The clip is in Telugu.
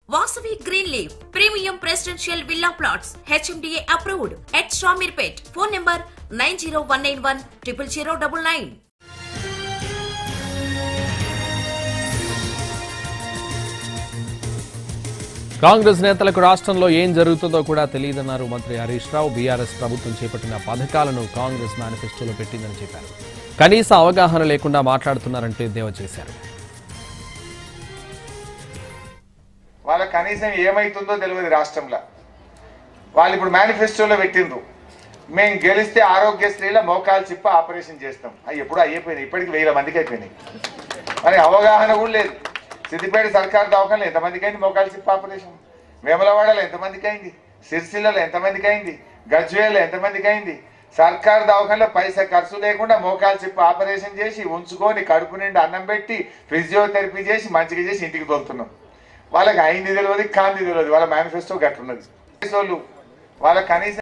Vasavi green leaf premium presidential villa plots HMDA approved at Shamirpet phone number nine zero one nine one triple zero double nine Congress నేతలకు రాష్ట్రంలో ఏం జరుగుతుందో కూడా తెలియదన్నారు మంత్రి హరీష్ రావు బీఆర్ఎస్ ప్రభుత్వం చేపట్టిన పథకాలను కాంగ్రెస్ మేనిఫెస్టోలో పెట్టిందని చెప్పారు కనీస అవగాహన లేకుండా మాట్లాడుతున్నారంటే దేవ చేశారు వాళ్ళకి కనీసం ఏమైతుందో తెలియదు రాష్ట్రంలో వాళ్ళు ఇప్పుడు మేనిఫెస్టోలో పెట్టిండ్రు మేము గెలిస్తే ఆరోగ్యశ్రీలో మోకాలు చిప్ప ఆపరేషన్ చేస్తాం అవి ఎప్పుడు అయిపోయినాయి ఇప్పటికి వేల మందికి అయిపోయినాయి మరి అవగాహన కూడా లేదు సిద్దిపేట సర్కార్ దవాఖానలో ఎంతమందికి అయింది మోకాలు చిప్ప ఆపరేషన్ వేములవాడలో ఎంతమందికి అయింది సిరిసిల్లలో ఎంతమందికి అయింది గజ్వేల్లో ఎంతమందికి అయింది సర్కార్ దవాఖానలో పైసా ఖర్చు లేకుండా మోకాలు చిప్ప ఆపరేషన్ చేసి ఉంచుకొని కడుపు నిండి అన్నం పెట్టి ఫిజియోథెరపీ చేసి మంచిగా చేసి ఇంటికి దొరుకుతున్నాం వాళ్ళకి అయింది తెలియదు కాంది తెలియదు వాళ్ళ మేనిఫెస్టో గట్టున్నది వాళ్ళు వాళ్ళ కనీసం